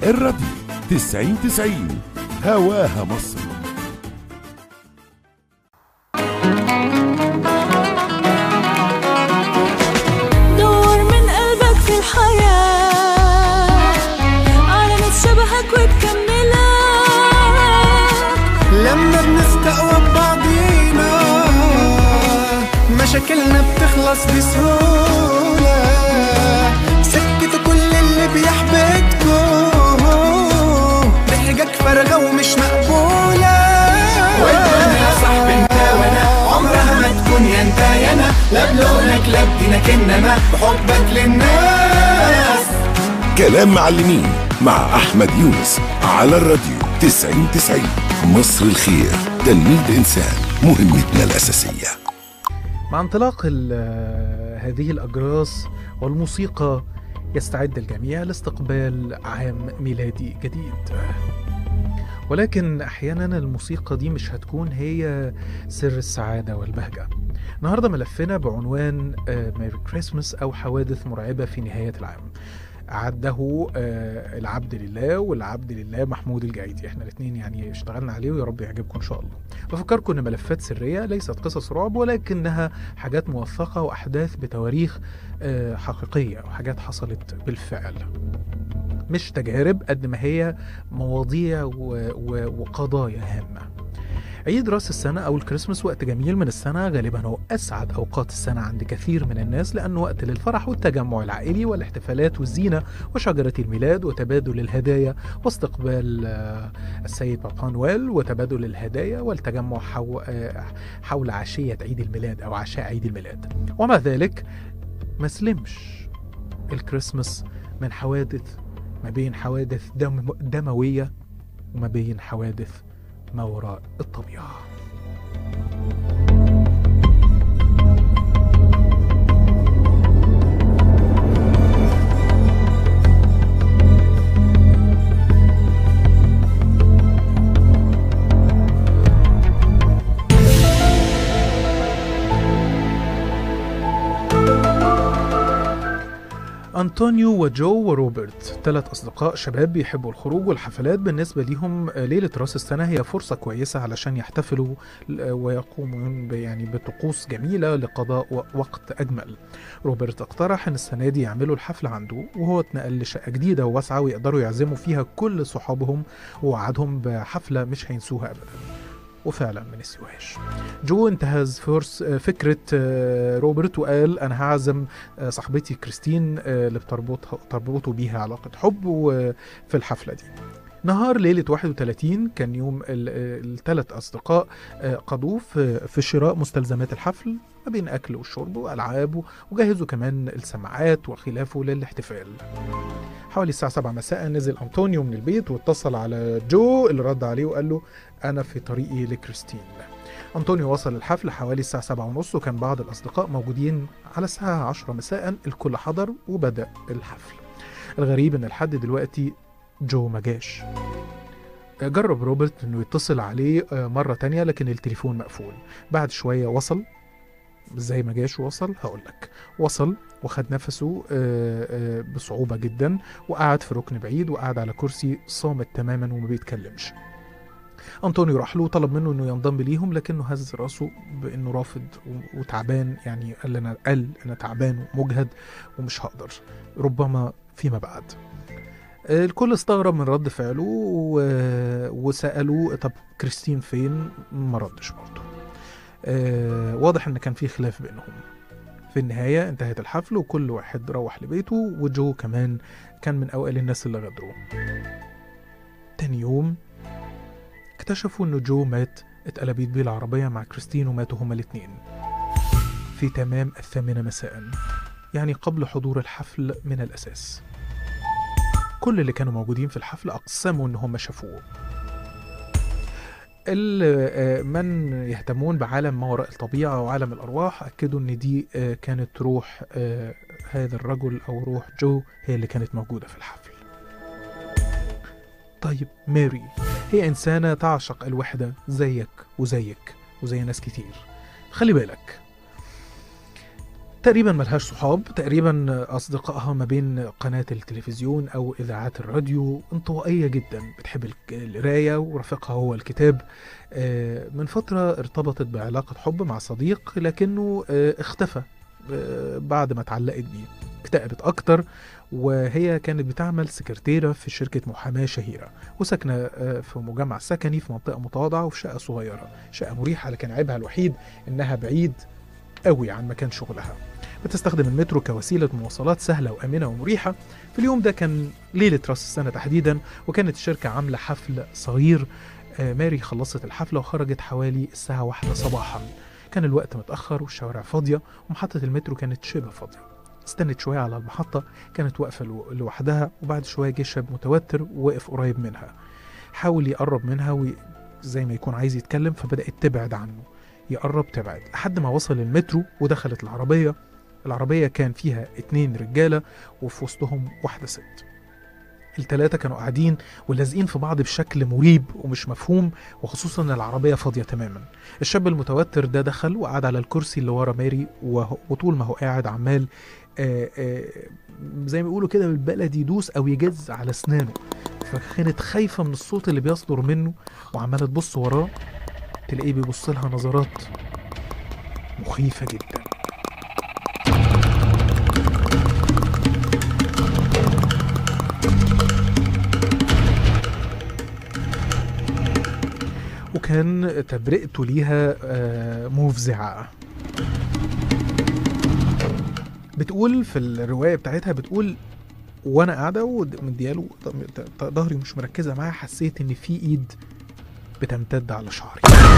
الراديو 90 90 هواها مصر دور من قلبك في الحياة على ناس شبهك وتكملك لما بنستقوى ببعضينا مشاكلنا بتخلص بسهولة سكتوا كل اللي بيحبطكوا ضحكك فارغة ومش مقبولة والدنيا صاحب انت وانا عمرها ما تكون يا انت يا انا لا بلونك لا بدينك انما بحبك للناس كلام معلمين مع أحمد يونس على الراديو 90 90 مصر الخير تلميذ إنسان مهمتنا الأساسية مع انطلاق ال- هذه الأجراس والموسيقى يستعد الجميع لاستقبال عام ميلادي جديد ولكن أحيانا الموسيقى دي مش هتكون هي سر السعادة والبهجة النهاردة ملفنا بعنوان ميري كريسمس أو حوادث مرعبة في نهاية العام أعده آه، العبد لله والعبد لله محمود الجعيدي احنا الاثنين يعني اشتغلنا عليه ويا رب يعجبكم ان شاء الله بفكركم ان ملفات سريه ليست قصص رعب ولكنها حاجات موثقه واحداث بتواريخ آه، حقيقيه وحاجات حصلت بالفعل مش تجارب قد ما هي مواضيع و... و... وقضايا هامه عيد راس السنة أو الكريسماس وقت جميل من السنة غالبا هو أسعد أوقات السنة عند كثير من الناس لأنه وقت للفرح والتجمع العائلي والاحتفالات والزينة وشجرة الميلاد وتبادل الهدايا واستقبال آه، السيد بابا نويل وتبادل الهدايا والتجمع حو... آه، حول عشية عيد الميلاد أو عشاء عيد الميلاد ومع ذلك ما سلمش الكريسماس من حوادث ما بين حوادث دم... دموية وما بين حوادث ما وراء الطبيعة أنطونيو وجو وروبرت ثلاث أصدقاء شباب بيحبوا الخروج والحفلات بالنسبة ليهم آه، ليلة رأس السنة هي فرصة كويسة علشان يحتفلوا آه، ويقوموا ب- يعني بطقوس جميلة لقضاء و- وقت أجمل روبرت اقترح إن السنة دي يعملوا الحفلة عنده وهو اتنقل لشقة جديدة وواسعة ويقدروا يعزموا فيها كل صحابهم ووعدهم بحفلة مش هينسوها أبدا وفعلا ما نسيوهاش جو انتهز فرص آه، فكرة آه، روبرت وقال أنا هعزم آه، صاحبتي كريستين آه، اللي بتربطها تربطوا بيها علاقة حب وفي الحفلة دي نهار ليلة 31 كان يوم الثلاث أصدقاء آه، قضوه في في شراء مستلزمات الحفل ما بين أكل وشرب وألعاب وجهزوا كمان السماعات وخلافه للاحتفال حوالي الساعة 7 مساء نزل أنطونيو من البيت واتصل على جو اللي رد عليه وقال له أنا في طريقي لكريستين أنطونيو وصل الحفل حوالي الساعة سبعة ونص وكان بعض الأصدقاء موجودين على الساعة عشرة مساء الكل حضر وبدأ الحفل الغريب إن لحد دلوقتي جو ما جاش جرب روبرت إنه يتصل عليه آه، مرة تانية لكن التليفون مقفول بعد شوية وصل ازاي ما جاش وصل هقول لك وصل وخد نفسه آه، آه، بصعوبة جدا وقعد في ركن بعيد وقعد على كرسي صامت تماما وما بيتكلمش أنطونيو راح له وطلب منه إنه ينضم ليهم لكنه هز راسه بإنه رافض و- وتعبان يعني قال أنا قال أنا تعبان ومجهد ومش هقدر ربما فيما بعد الكل استغرب من رد فعله و... وسألوه طب كريستين فين ما ردش برضه آه، واضح ان كان في خلاف بينهم في النهاية انتهت الحفل وكل واحد روح لبيته وجو كمان كان من أوائل الناس اللي غدروا تاني يوم اكتشفوا ان جو مات اتقلبت بيه العربية مع كريستين وماتوا هما الاتنين في تمام الثامنة مساء يعني قبل حضور الحفل من الأساس كل اللي كانوا موجودين في الحفل أقسموا إن هم شافوه ال- آه، من يهتمون بعالم ما وراء الطبيعة وعالم الأرواح أكدوا إن دي آه، كانت روح آه، هذا الرجل أو روح جو هي اللي كانت موجودة في الحفل طيب ماري هي إنسانة تعشق الوحدة زيك وزيك وزي ناس كتير خلي بالك تقريبا ملهاش صحاب تقريبا أصدقائها ما بين قناة التلفزيون أو إذاعات الراديو انطوائية جدا بتحب الك- القراية ورفيقها هو الكتاب آه، من فترة ارتبطت بعلاقة حب مع صديق لكنه آه، اختفى آه، بعد ما اتعلقت بيه اكتئبت أكتر وهي كانت بتعمل سكرتيرة في شركة محاماة شهيرة وساكنة آه، في مجمع سكني في منطقة متواضعة وفي شقة صغيرة شقة مريحة لكن عيبها الوحيد إنها بعيد قوي عن مكان شغلها بتستخدم المترو كوسيلة مواصلات سهلة وآمنة ومريحة في اليوم ده كان ليلة راس السنة تحديدا وكانت الشركة عاملة حفل صغير آه، ماري خلصت الحفلة وخرجت حوالي الساعة واحدة صباحا كان الوقت متأخر والشوارع فاضية ومحطة المترو كانت شبه فاضية استنت شوية على المحطة كانت واقفة لو- لوحدها وبعد شوية جه شاب متوتر ووقف قريب منها حاول يقرب منها وي... زي ما يكون عايز يتكلم فبدأت تبعد عنه يقرب تبعد لحد ما وصل المترو ودخلت العربية العربية كان فيها اتنين رجالة وفي وسطهم واحدة ست التلاتة كانوا قاعدين ولازقين في بعض بشكل مريب ومش مفهوم وخصوصا ان العربية فاضية تماما الشاب المتوتر ده دخل وقعد على الكرسي اللي ورا ماري وهو- وطول ما هو قاعد عمال آه، آه، زي ما بيقولوا كده بالبلدي يدوس او يجز على اسنانه فكانت خايفة من الصوت اللي بيصدر منه وعمالة تبص وراه تلاقيه بيبص لها نظرات مخيفة جدا وكان تبرئته ليها آه، مفزعة بتقول في الرواية بتاعتها بتقول وانا قاعدة ومدياله ظهري مش مركزة معاه حسيت ان في ايد بتمتد على شعري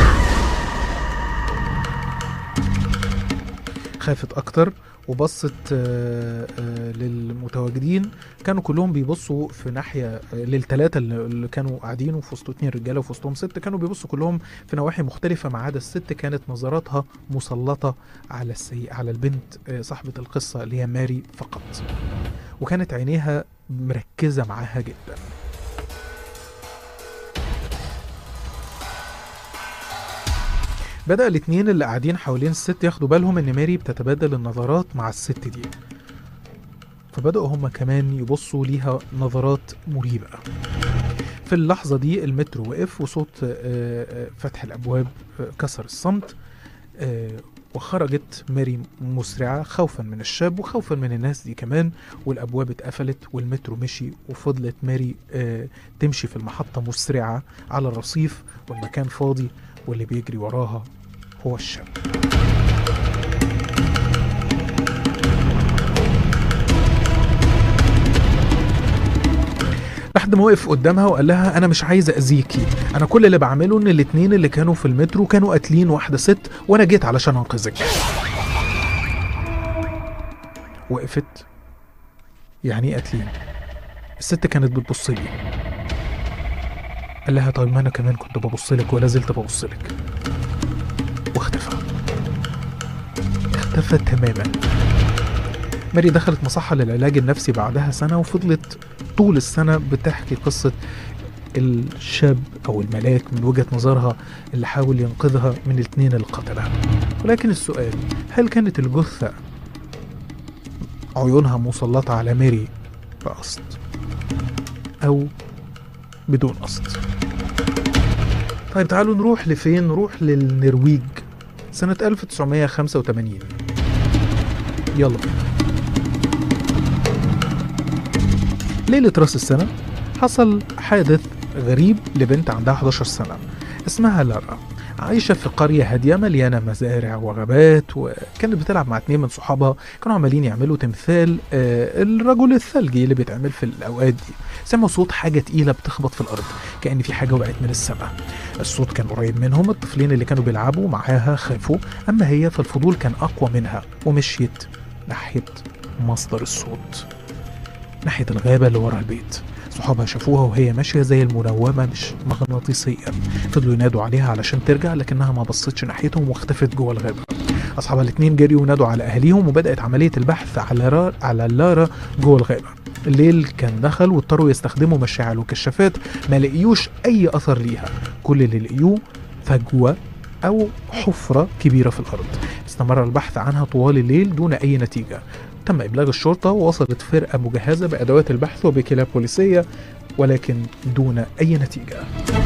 خافت اكتر وبصت آه، آه، للمتواجدين كانوا كلهم بيبصوا في ناحيه آه، للثلاثه اللي اللي كانوا قاعدين وفي وسط اتنين رجاله وفي وسطهم ست كانوا بيبصوا كلهم في نواحي مختلفه ما عدا الست كانت نظراتها مسلطه على السي... على البنت آه، صاحبه القصه اللي هي ماري فقط وكانت عينيها مركزه معاها جدا بدأ الاتنين اللي قاعدين حوالين الست ياخدوا بالهم ان ماري بتتبادل النظرات مع الست دي فبدأوا هما كمان يبصوا ليها نظرات مريبة في اللحظة دي المترو وقف وصوت آه، آه، فتح الأبواب آه، كسر الصمت آه، وخرجت ماري مسرعة خوفا من الشاب وخوفا من الناس دي كمان والأبواب اتقفلت والمترو مشي وفضلت ماري آه، تمشي في المحطة مسرعة على الرصيف والمكان فاضي واللي بيجري وراها هو الشاب لحد ما وقف قدامها وقال لها انا مش عايز اذيكي انا كل اللي بعمله ان الاتنين اللي كانوا في المترو كانوا قاتلين واحده ست وانا جيت علشان انقذك وقفت يعني ايه قاتلين الست كانت بتبص لي قال لها طيب ما انا كمان كنت ببص لك ولا زلت ببص لك واختفى اختفى تماما ماري دخلت مصحة للعلاج النفسي بعدها سنة وفضلت طول السنة بتحكي قصة الشاب أو الملاك من وجهة نظرها اللي حاول ينقذها من الاثنين اللي قتلها ولكن السؤال هل كانت الجثة عيونها مسلطة على ماري بقصد أو بدون قصد طيب تعالوا نروح لفين نروح للنرويج سنة 1985 يلا بينا ليلة راس السنة حصل حادث غريب لبنت عندها 11 سنة اسمها لارا عايشة في قرية هادية مليانة مزارع وغابات وكانت بتلعب مع اتنين من صحابها كانوا عمالين يعملوا تمثال آه، الرجل الثلجي اللي بيتعمل في الأوقات دي سمعوا صوت حاجة تقيلة بتخبط في الأرض كأن في حاجة وقعت من السماء الصوت كان قريب منهم الطفلين اللي كانوا بيلعبوا معاها خافوا أما هي فالفضول كان أقوى منها ومشيت ناحية مصدر الصوت ناحية الغابة اللي ورا البيت صحابها شافوها وهي ماشية زي المنومة مش مغناطيسيا فضلوا ينادوا عليها علشان ترجع لكنها ما بصتش ناحيتهم واختفت جوه الغابة أصحابها الاتنين جريوا ونادوا على أهاليهم وبدأت عملية البحث على را... على لارا جوه الغابة الليل كان دخل واضطروا يستخدموا مشاعل وكشافات ما لقيوش أي أثر ليها كل اللي لقيوه فجوة أو حفرة كبيرة في الأرض استمر البحث عنها طوال الليل دون أي نتيجة تم إبلاغ الشرطة ووصلت فرقة مجهزة بأدوات البحث وبكلاب بوليسية ولكن دون أي نتيجة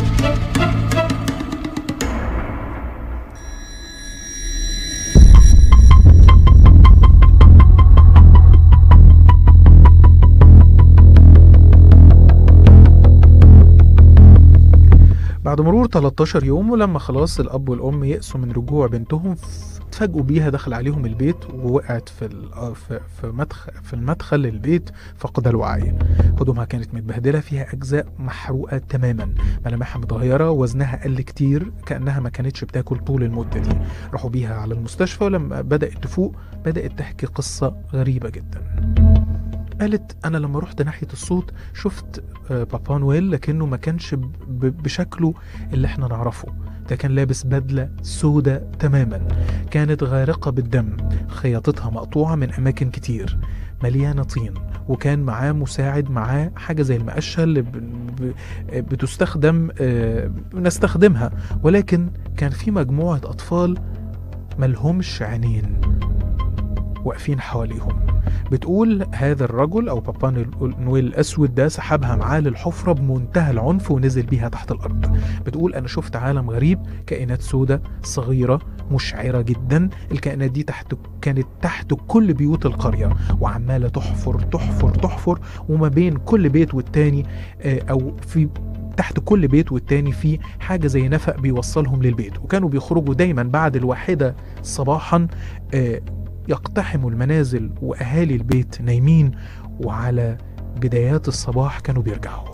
بعد مرور 13 يوم ولما خلاص الأب والأم يأسوا من رجوع بنتهم اتفاجئوا بيها دخل عليهم البيت ووقعت في ال- آه في في مدخل في المدخل للبيت فقد الوعي هدومها كانت متبهدله فيها اجزاء محروقه تماما ملامحها متغيره وزنها قل كتير كانها ما كانتش بتاكل طول المده دي راحوا بيها على المستشفى ولما بدات تفوق بدات تحكي قصه غريبه جدا قالت انا لما رحت ناحيه الصوت شفت آه، بابا نويل لكنه ما كانش ب- ب- بشكله اللي احنا نعرفه ده كان لابس بدله سودة تماما كانت غارقه بالدم خياطتها مقطوعه من اماكن كتير مليانه طين وكان معاه مساعد معاه حاجه زي المقشه اللي ب... ب... بتستخدم آه، نستخدمها ولكن كان في مجموعه اطفال ملهمش عينين واقفين حواليهم بتقول هذا الرجل او بابا نويل- نويل الاسود ده سحبها معاه للحفره بمنتهى العنف ونزل بيها تحت الارض بتقول انا شفت عالم غريب كائنات سودة صغيره مشعره جدا الكائنات دي تحت كانت تحت كل بيوت القريه وعماله تحفر تحفر تحفر وما بين كل بيت والتاني آه، او في تحت كل بيت والتاني في حاجة زي نفق بيوصلهم للبيت وكانوا بيخرجوا دايما بعد الواحدة صباحا آه، يقتحموا المنازل وأهالي البيت نايمين وعلى بدايات الصباح كانوا بيرجعوا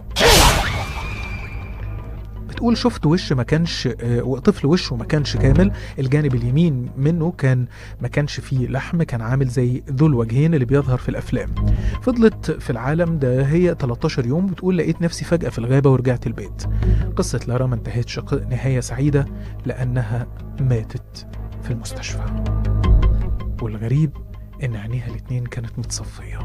بتقول شفت وش ما كانش آه، طفل وشه ما كانش كامل الجانب اليمين منه كان ما كانش فيه لحم كان عامل زي ذو الوجهين اللي بيظهر في الافلام فضلت في العالم ده هي 13 يوم بتقول لقيت نفسي فجأة في الغابة ورجعت البيت قصة لارا ما انتهتش ق- نهاية سعيدة لأنها ماتت في المستشفى والغريب إن عينيها الاتنين كانت متصفية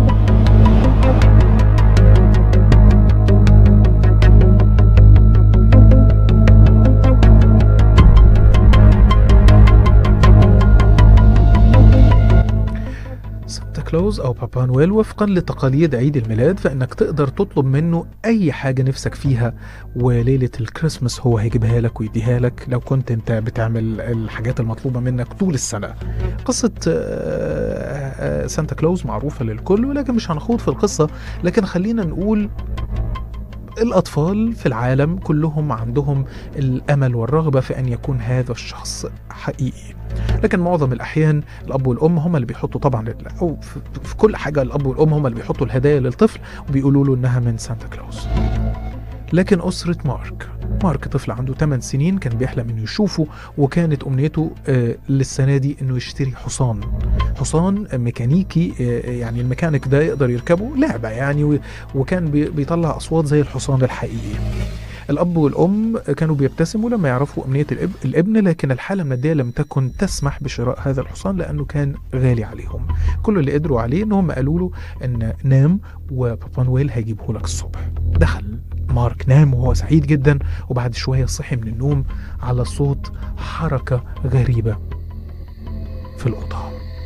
سانتا كلوز أو بابا نويل وفقا لتقاليد عيد الميلاد فإنك تقدر تطلب منه أي حاجة نفسك فيها وليلة الكريسماس هو هيجيبها لك ويديها لك لو كنت أنت بتعمل الحاجات المطلوبة منك طول السنة قصة آه، آه، سانتا كلوز معروفة للكل ولكن مش هنخوض في القصة لكن خلينا نقول الأطفال في العالم كلهم عندهم الأمل والرغبة في أن يكون هذا الشخص حقيقي لكن معظم الأحيان الأب والأم هم اللي بيحطوا طبعا أو في- في كل حاجة الأب والأم هم اللي بيحطوا الهدايا للطفل وبيقولوا له إنها من سانتا كلوز لكن أسرة مارك مارك طفل عنده 8 سنين كان بيحلم انه يشوفه وكانت امنيته آه، للسنه دي انه يشتري حصان حصان ميكانيكي آه، يعني الميكانيك ده يقدر يركبه لعبه يعني و- وكان بي- بيطلع اصوات زي الحصان الحقيقي الاب والام كانوا بيبتسموا لما يعرفوا امنيه الاب الابن لكن الحاله الماديه لم تكن تسمح بشراء هذا الحصان لانه كان غالي عليهم كل اللي قدروا عليه ان هم قالوا له ان نام وبابا نويل هيجيبه لك الصبح دخل مارك نام وهو سعيد جدا وبعد شويه صحي من النوم على صوت حركه غريبه في الاوضه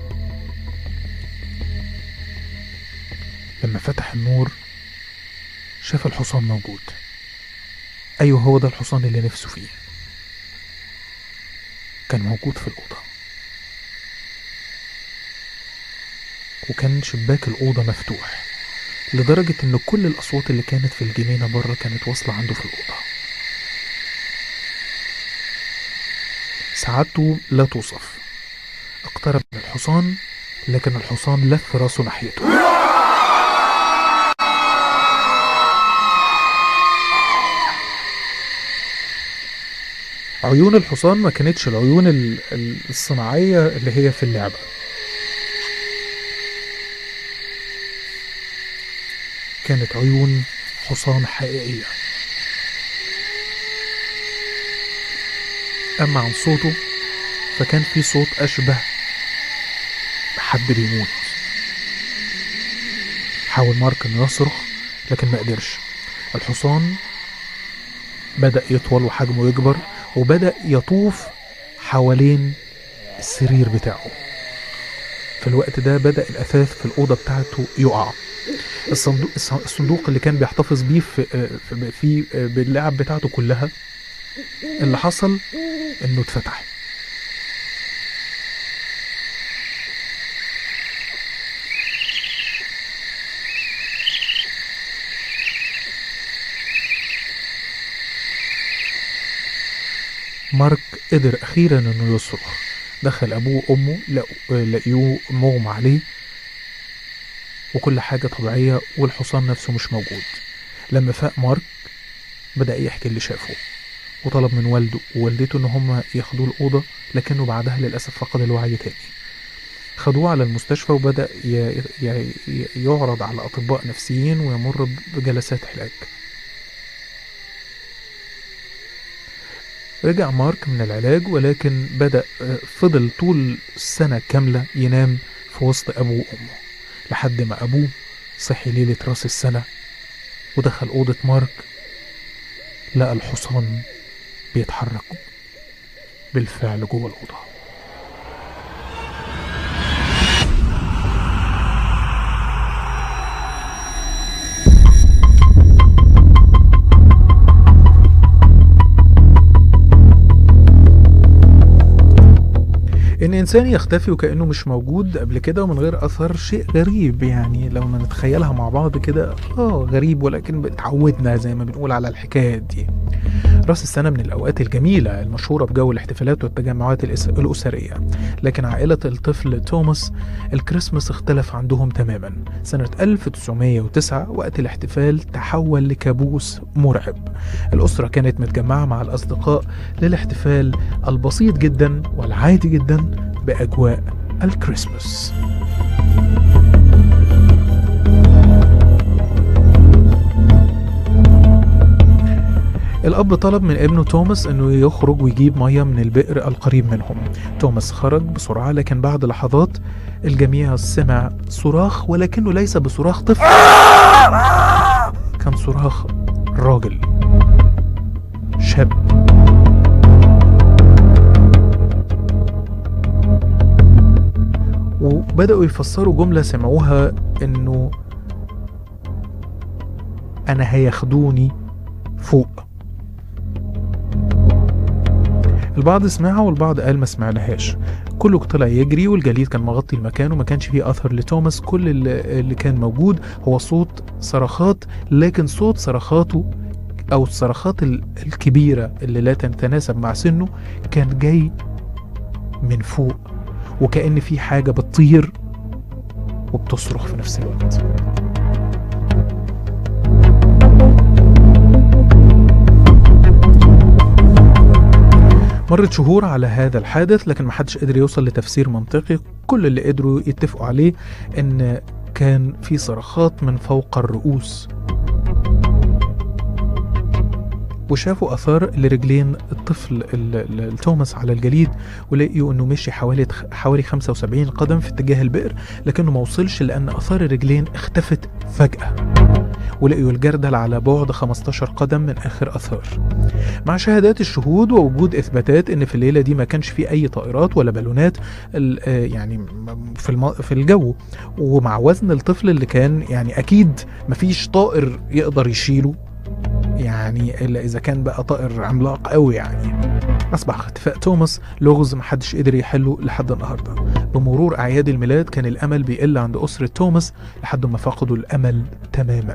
لما فتح النور شاف الحصان موجود ايوه هو ده الحصان اللي نفسه فيه كان موجود في الاوضه وكان شباك الاوضه مفتوح لدرجه ان كل الاصوات اللي كانت في الجنينه بره كانت واصله عنده في الاوضه سعادته لا توصف اقترب من الحصان لكن الحصان لف راسه ناحيته عيون الحصان ما كانتش العيون ال- ال- الصناعية اللي هي في اللعبة كانت عيون حصان حقيقية أما عن صوته فكان في صوت أشبه بحد بيموت حاول مارك إنه يصرخ لكن ما قدرش الحصان بدأ يطول وحجمه يكبر وبدأ يطوف حوالين السرير بتاعه في الوقت ده بدأ الأثاث في الأوضة بتاعته يقع الصندوق الصندوق اللي كان بيحتفظ بيه في في, في باللعب بتاعته كلها اللي حصل انه اتفتح مارك قدر اخيرا انه يصرخ دخل ابوه وامه لقوا- لقيوه مغمى عليه وكل حاجه طبيعيه والحصان نفسه مش موجود لما فاق مارك بدا يحكي اللي شافه وطلب من والده ووالدته ان هم ياخدوه الاوضه لكنه بعدها للاسف فقد الوعي تاني خدوه على المستشفى وبدا ي- ي- ي- يعرض على اطباء نفسيين ويمر بجلسات علاج رجع مارك من العلاج ولكن بدأ آه، فضل طول السنة كاملة ينام في وسط أبوه وأمه لحد ما أبوه صحي ليلة راس السنة ودخل أوضة مارك لقى الحصان بيتحرك بالفعل جوه الأوضة ان انسان يختفي وكانه مش موجود قبل كده ومن غير اثر شيء غريب يعني لو ما نتخيلها مع بعض كده اه غريب ولكن اتعودنا زي ما بنقول على الحكايات دي راس السنة من الأوقات الجميلة المشهورة بجو الاحتفالات والتجمعات الأس- الأسرية لكن عائلة الطفل توماس الكريسماس اختلف عندهم تماما سنة 1909 وقت الاحتفال تحول لكابوس مرعب الأسرة كانت متجمعة مع الأصدقاء للاحتفال البسيط جدا والعادي جدا بأجواء الكريسماس الأب طلب من ابنه توماس إنه يخرج ويجيب مية من البئر القريب منهم توماس خرج بسرعة لكن بعد لحظات الجميع سمع صراخ ولكنه ليس بصراخ طفل كان صراخ راجل شاب وبدأوا يفسروا جملة سمعوها إنه أنا هياخدوني فوق البعض سمعها والبعض قال ما سمعناهاش كله طلع يجري والجليد كان مغطي المكان وما كانش فيه اثر لتوماس كل اللي, اللي كان موجود هو صوت صرخات لكن صوت صرخاته او الصرخات ال- الكبيره اللي لا تتناسب مع سنه كان جاي من فوق وكأن في حاجه بتطير وبتصرخ في نفس الوقت مرت شهور على هذا الحادث لكن محدش قدر يوصل لتفسير منطقي كل اللي قدروا يتفقوا عليه ان كان في صرخات من فوق الرؤوس وشافوا اثار لرجلين الطفل ال- ال- التوماس على الجليد ولقيوا انه مشي حوالي حوالي 75 قدم في اتجاه البئر لكنه ما وصلش لان اثار الرجلين اختفت فجاه ولقيوا الجردل على بعد 15 قدم من اخر اثار مع شهادات الشهود ووجود اثباتات ان في الليله دي ما كانش في اي طائرات ولا بالونات ال- آه يعني م- في الم- في الجو ومع وزن الطفل اللي كان يعني اكيد مفيش طائر يقدر يشيله يعني الا اذا كان بقى طائر عملاق قوي يعني اصبح اختفاء توماس لغز محدش قدر يحله لحد النهارده بمرور اعياد الميلاد كان الامل بيقل عند اسره توماس لحد ما فقدوا الامل تماما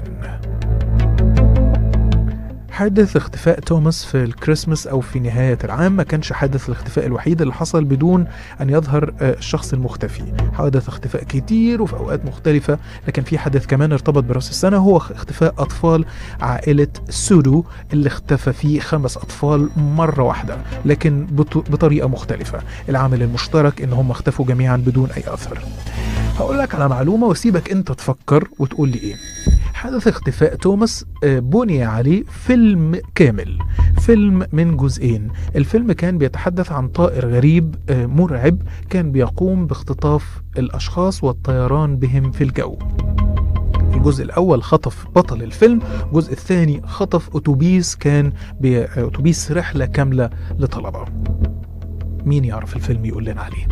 حادث اختفاء توماس في الكريسماس او في نهايه العام ما كانش حادث الاختفاء الوحيد اللي حصل بدون ان يظهر آه، الشخص المختفي حوادث اختفاء كتير وفي اوقات مختلفه لكن في حدث كمان ارتبط براس السنه هو اختفاء اطفال عائله سودو اللي اختفى فيه خمس اطفال مره واحده لكن بط- بطريقه مختلفه العامل المشترك ان هم اختفوا جميعا بدون اي اثر هقول لك على معلومه واسيبك انت تفكر وتقول لي ايه حدث اختفاء توماس آه، بني عليه فيلم كامل فيلم من جزئين الفيلم كان بيتحدث عن طائر غريب آه، مرعب كان بيقوم باختطاف الأشخاص والطيران بهم في الجو الجزء الأول خطف بطل الفيلم الجزء الثاني خطف أتوبيس كان بي- أتوبيس رحلة كاملة لطلبة مين يعرف الفيلم يقول لنا عليه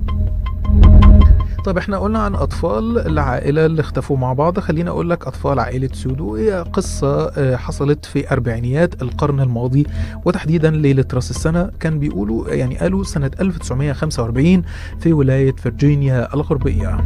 طيب احنا قلنا عن اطفال العائله اللي اختفوا مع بعض خلينا اقول لك اطفال عائله سودو هي قصه آه، حصلت في اربعينيات القرن الماضي وتحديدا ليله راس السنه كان بيقولوا يعني قالوا سنه 1945 في ولايه فرجينيا الغربيه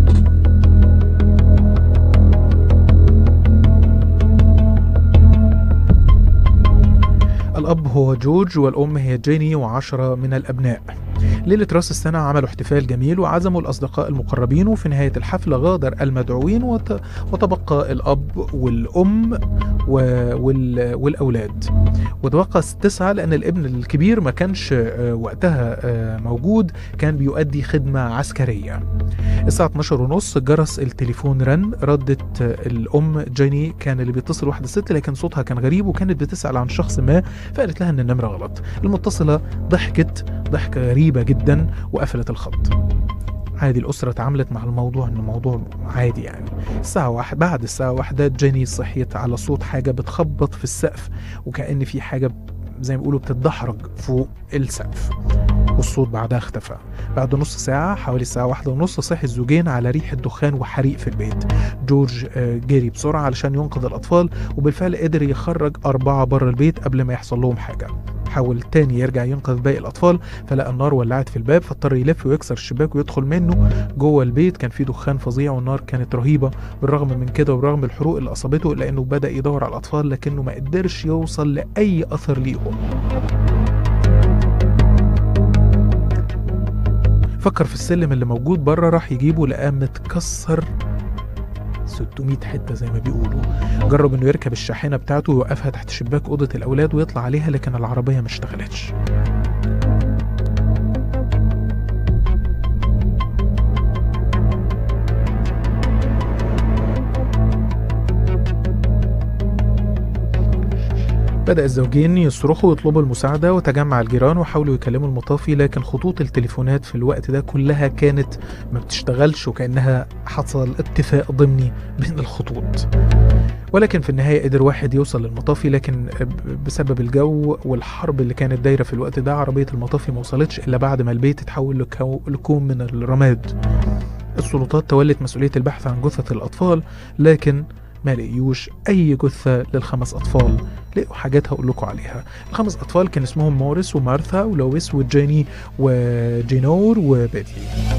الأب هو جورج والأم هي جيني وعشرة من الأبناء ليلة راس السنة عملوا احتفال جميل وعزموا الأصدقاء المقربين وفي نهاية الحفل غادر المدعوين وت... وتبقى الأب والأم و... وال... والأولاد وتبقى تسعة لأن الابن الكبير ما كانش آه، وقتها آه، موجود كان بيؤدي خدمة عسكرية الساعة 12 ونص جرس التليفون رن ردت آه، الأم جيني كان اللي بيتصل واحدة ست لكن صوتها كان غريب وكانت بتسأل عن شخص ما فقالت لها إن النمرة غلط المتصلة ضحكت ضحكة غريبة جدا وقفلت الخط عادي الأسرة اتعاملت مع الموضوع إنه موضوع عادي يعني الساعة واحد بعد الساعة واحدة جيني صحيت على صوت حاجة بتخبط في السقف وكأن في حاجة زي ما بيقولوا بتتدحرج فوق السقف والصوت بعدها اختفى بعد نص ساعة حوالي الساعة واحدة ونص صحي الزوجين على ريحة دخان وحريق في البيت جورج آه، جري بسرعة علشان ينقذ الأطفال وبالفعل قدر يخرج أربعة بره البيت قبل ما يحصل لهم حاجة حاول تاني يرجع ينقذ باقي الأطفال فلقى النار ولعت في الباب فاضطر يلف ويكسر الشباك ويدخل منه جوه البيت كان في دخان فظيع والنار كانت رهيبة بالرغم من كده وبرغم الحروق اللي أصابته إلا إنه بدأ يدور على الأطفال لكنه ما قدرش يوصل لأي أثر ليهم فكر في السلم اللي موجود بره راح يجيبه لقاه متكسر 600 حته زي ما بيقولوا جرب انه يركب الشاحنه بتاعته ويوقفها تحت شباك اوضه الاولاد ويطلع عليها لكن العربيه ما اشتغلتش بدأ الزوجين يصرخوا ويطلبوا المساعدة وتجمع الجيران وحاولوا يكلموا المطافي لكن خطوط التليفونات في الوقت ده كلها كانت ما بتشتغلش وكأنها حصل اتفاق ضمني بين الخطوط ولكن في النهاية قدر واحد يوصل للمطافي لكن ب- بسبب الجو والحرب اللي كانت دايرة في الوقت ده عربية المطافي ما وصلتش إلا بعد ما البيت اتحول لكو- لكوم من الرماد السلطات تولت مسؤولية البحث عن جثث الأطفال لكن ما لقيوش أي جثة للخمس أطفال لقوا حاجات هقول لكم عليها الخمس أطفال كان اسمهم موريس ومارثا ولويس وجيني وجينور وبيتي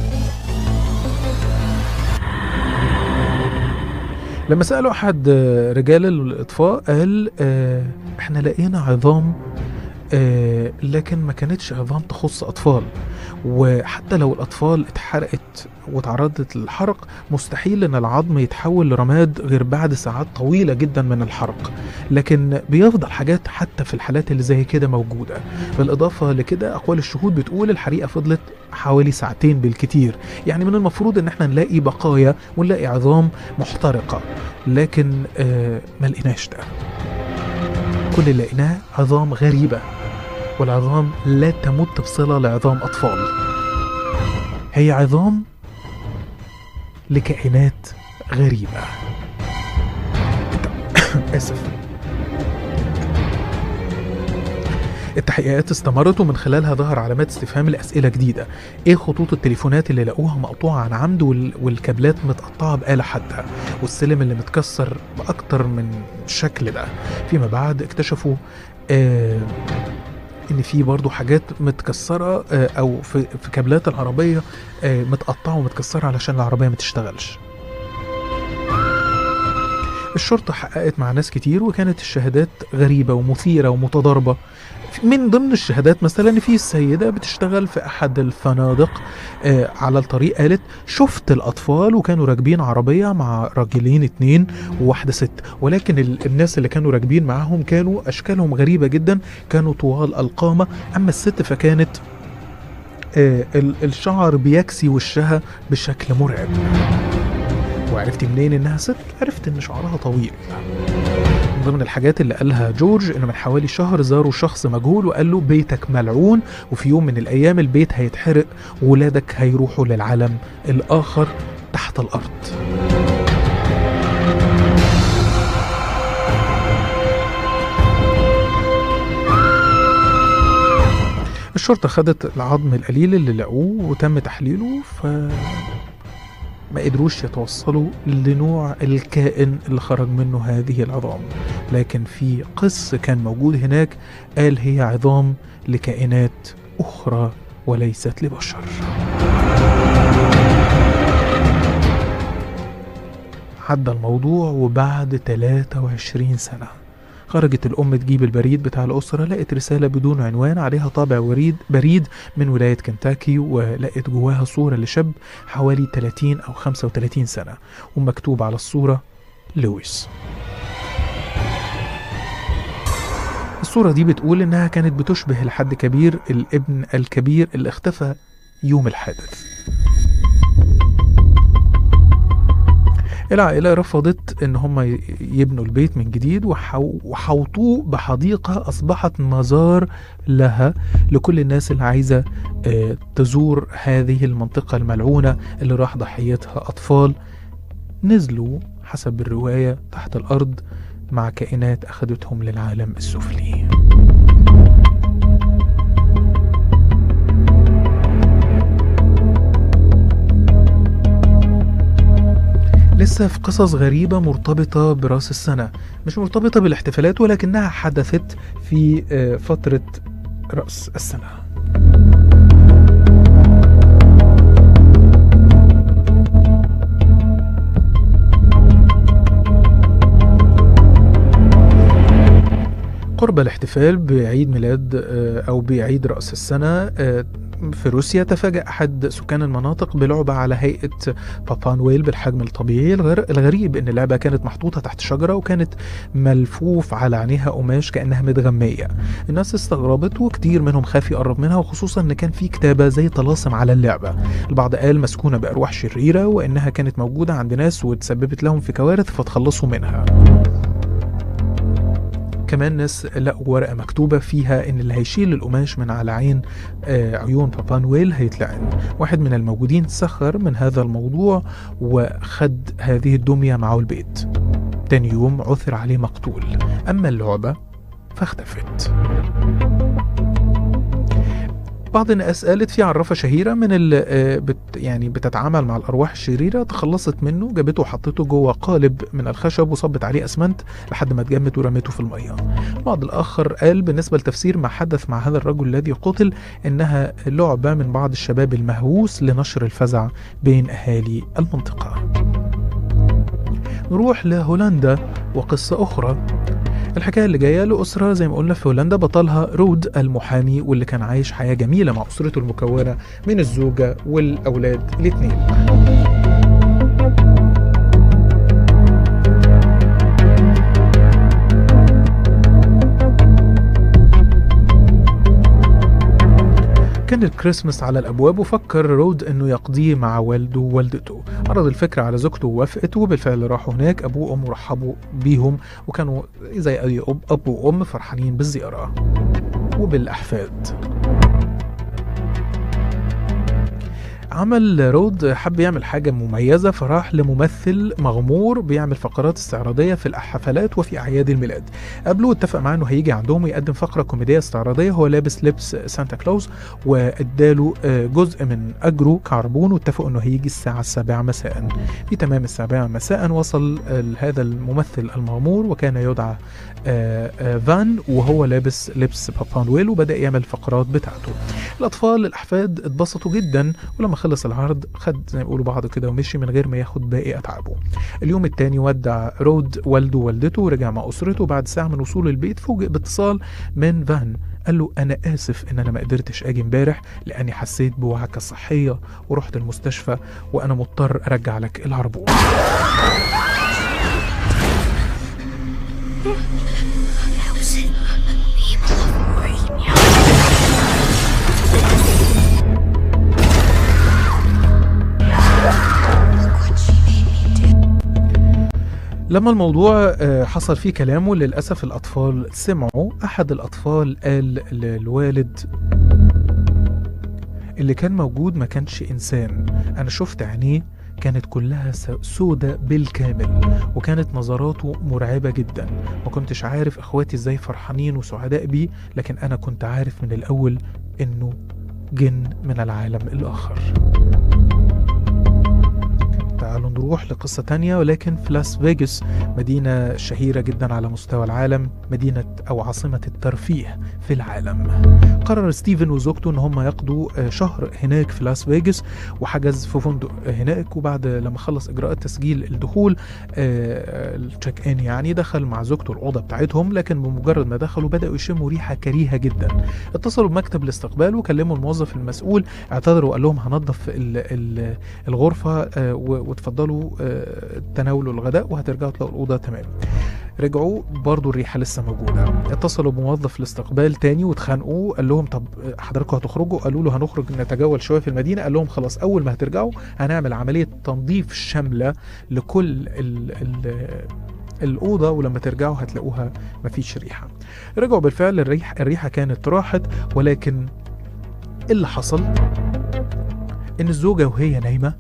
لما سألوا أحد آه، رجال الإطفاء قال آه، إحنا لقينا عظام آه، لكن ما كانتش عظام تخص أطفال وحتى لو الأطفال اتحرقت وتعرضت للحرق مستحيل إن العظم يتحول لرماد غير بعد ساعات طويلة جدا من الحرق لكن بيفضل حاجات حتى في الحالات اللي زي كده موجودة بالإضافة لكده أقوال الشهود بتقول الحريقة فضلت حوالي ساعتين بالكتير يعني من المفروض ان احنا نلاقي بقايا ونلاقي عظام محترقة لكن آه ما لقيناش ده كل اللي لقيناه عظام غريبة والعظام لا تمت بصلة لعظام أطفال هي عظام لكائنات غريبة آسف التحقيقات استمرت ومن خلالها ظهر علامات استفهام لأسئلة جديدة ايه خطوط التليفونات اللي لقوها مقطوعة عن عمد وال- والكابلات متقطعة بآلة حادة والسلم اللي متكسر بأكتر من شكل ده فيما بعد اكتشفوا آه ان في برضو حاجات متكسرة آه او في, في كابلات العربية آه متقطعة ومتكسرة علشان العربية ما تشتغلش الشرطة حققت مع ناس كتير وكانت الشهادات غريبة ومثيرة ومتضاربة من ضمن الشهادات مثلا إن في السيدة بتشتغل في أحد الفنادق آه على الطريق قالت شفت الأطفال وكانوا راكبين عربية مع راجلين اتنين وواحدة ست ولكن ال- الناس اللي كانوا راكبين معاهم كانوا أشكالهم غريبة جدا كانوا طوال القامة أما الست فكانت آه ال- الشعر بيكسي وشها بشكل مرعب وعرفت منين انها ست عرفت ان شعرها طويل من ضمن الحاجات اللي قالها جورج انه من حوالي شهر زاروا شخص مجهول وقال له بيتك ملعون وفي يوم من الايام البيت هيتحرق وولادك هيروحوا للعالم الاخر تحت الارض الشرطة خدت العظم القليل اللي لقوه وتم تحليله ف ما قدروش يتوصلوا لنوع الكائن اللي خرج منه هذه العظام لكن في قس كان موجود هناك قال هي عظام لكائنات أخرى وليست لبشر عدى الموضوع وبعد 23 سنة خرجت الأم تجيب البريد بتاع الأسرة لقت رسالة بدون عنوان عليها طابع وريد بريد من ولاية كنتاكي ولقت جواها صورة لشاب حوالي 30 أو 35 سنة ومكتوب على الصورة لويس الصورة دي بتقول إنها كانت بتشبه لحد كبير الابن الكبير اللي اختفى يوم الحادث العائلة رفضت إن هم ي- يبنوا البيت من جديد وحو- وحوطوه بحديقة أصبحت مزار لها لكل الناس اللي عايزة آه، تزور هذه المنطقة الملعونة اللي راح ضحيتها أطفال نزلوا حسب الرواية تحت الأرض مع كائنات أخذتهم للعالم السفلي لسه في قصص غريبة مرتبطة براس السنة مش مرتبطة بالاحتفالات ولكنها حدثت في آه، فترة رأس السنة قرب الاحتفال بعيد ميلاد آه، أو بعيد رأس السنة آه، في روسيا تفاجأ أحد سكان المناطق بلعبة على هيئة بابا نويل بالحجم الطبيعي الغر- الغريب إن اللعبة كانت محطوطة تحت شجرة وكانت ملفوف على عينيها قماش كأنها متغمية الناس استغربت وكتير منهم خاف يقرب منها وخصوصا إن كان في كتابة زي طلاسم على اللعبة البعض قال مسكونة بأرواح شريرة وإنها كانت موجودة عند ناس وتسببت لهم في كوارث فتخلصوا منها كمان ناس لقوا ورقة مكتوبة فيها إن اللي هيشيل القماش من على عين آه، عيون بابا نويل هيتلعن واحد من الموجودين سخر من هذا الموضوع وخد هذه الدمية معه البيت تاني يوم عثر عليه مقتول أما اللعبة فاختفت بعض الناس قالت في عرافة شهيرة من اللي آه، بت يعني بتتعامل مع الأرواح الشريرة تخلصت منه جابته وحطته جوه قالب من الخشب وصبت عليه أسمنت لحد ما اتجمد ورميته في المية البعض الآخر قال بالنسبة لتفسير ما حدث مع هذا الرجل الذي قتل إنها لعبة من بعض الشباب المهووس لنشر الفزع بين أهالي المنطقة نروح لهولندا وقصة أخرى الحكاية اللي جاية لأسرة زي ما قلنا في هولندا بطلها رود المحامي واللي كان عايش حياة جميلة مع أسرته المكونة من الزوجة والأولاد الاتنين كان الكريسماس على الابواب وفكر رود انه يقضيه مع والده ووالدته عرض الفكره على زوجته ووافقت وبالفعل راحوا هناك ابوه وامه رحبوا بيهم وكانوا زي اي اب اب وام فرحانين بالزياره وبالاحفاد عمل رود حب يعمل حاجة مميزة فراح لممثل مغمور بيعمل فقرات استعراضية في الحفلات وفي أعياد الميلاد قبله واتفق معاه انه هيجي عندهم ويقدم فقرة كوميدية استعراضية هو لابس لبس سانتا كلوز واداله آه، جزء من أجره كعربون واتفقوا انه هيجي الساعة السابعة مساء في تمام السابعة مساء وصل آه، هذا الممثل المغمور وكان يدعى آه، آه، فان وهو لابس لبس بابا نويل وبدأ يعمل الفقرات بتاعته الأطفال الأحفاد اتبسطوا جدا ولما خلص العرض خد زي ما بيقولوا بعضه كده ومشي من غير ما ياخد باقي أتعابه اليوم التاني ودع رود والده ووالدته ورجع مع أسرته بعد ساعة من وصوله البيت فوجئ باتصال من فان قال له أنا آسف إن أنا ما قدرتش أجي امبارح لأني حسيت بوعكة صحية ورحت المستشفى وأنا مضطر أرجع لك العربون لما الموضوع آه، حصل فيه كلام وللأسف الأطفال سمعوا أحد الأطفال قال للوالد اللي كان موجود ما كانش إنسان أنا شفت عينيه كانت كلها س- سودة بالكامل وكانت نظراته مرعبة جدا ما كنتش عارف اخواتي ازاي فرحانين وسعداء بيه لكن انا كنت عارف من الاول إنه جن من العالم الآخر تعالوا نروح لقصة تانية ولكن في لاس فيجاس مدينة شهيرة جدا على مستوى العالم مدينة أو عاصمة الترفيه في العالم قرر ستيفن وزوجته ان هم يقضوا آه، شهر هناك في لاس فيجاس وحجز في فندق هناك وبعد لما خلص اجراءات تسجيل الدخول آه، التشيك ان يعني دخل مع زوجته الاوضه بتاعتهم لكن بمجرد ما دخلوا بداوا يشموا ريحه كريهه جدا اتصلوا بمكتب الاستقبال وكلموا الموظف المسؤول اعتذروا وقال لهم هنظف ال- ال- الغرفه آه، و- وتفضلوا آه، تناولوا الغداء وهترجعوا تلاقوا الاوضه تمام رجعوا برضو الريحه لسه موجوده اتصلوا بموظف الاستقبال تاني واتخانقوا قال لهم طب حضراتكم هتخرجوا قالوا له هنخرج نتجول شويه في المدينه قال لهم خلاص اول ما هترجعوا هنعمل عمليه تنظيف شامله لكل ال ال الأوضة ولما ترجعوا هتلاقوها مفيش ريحة رجعوا بالفعل الريح الريحة كانت راحت ولكن اللي حصل إن الزوجة وهي نايمة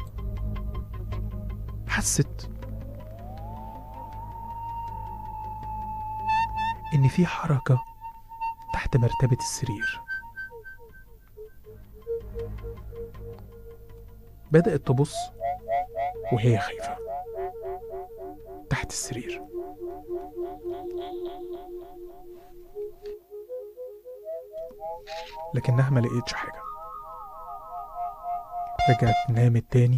حست إن في حركة تحت مرتبة السرير بدأت تبص وهي خايفة تحت السرير لكنها ما لقيتش حاجة رجعت نامت تاني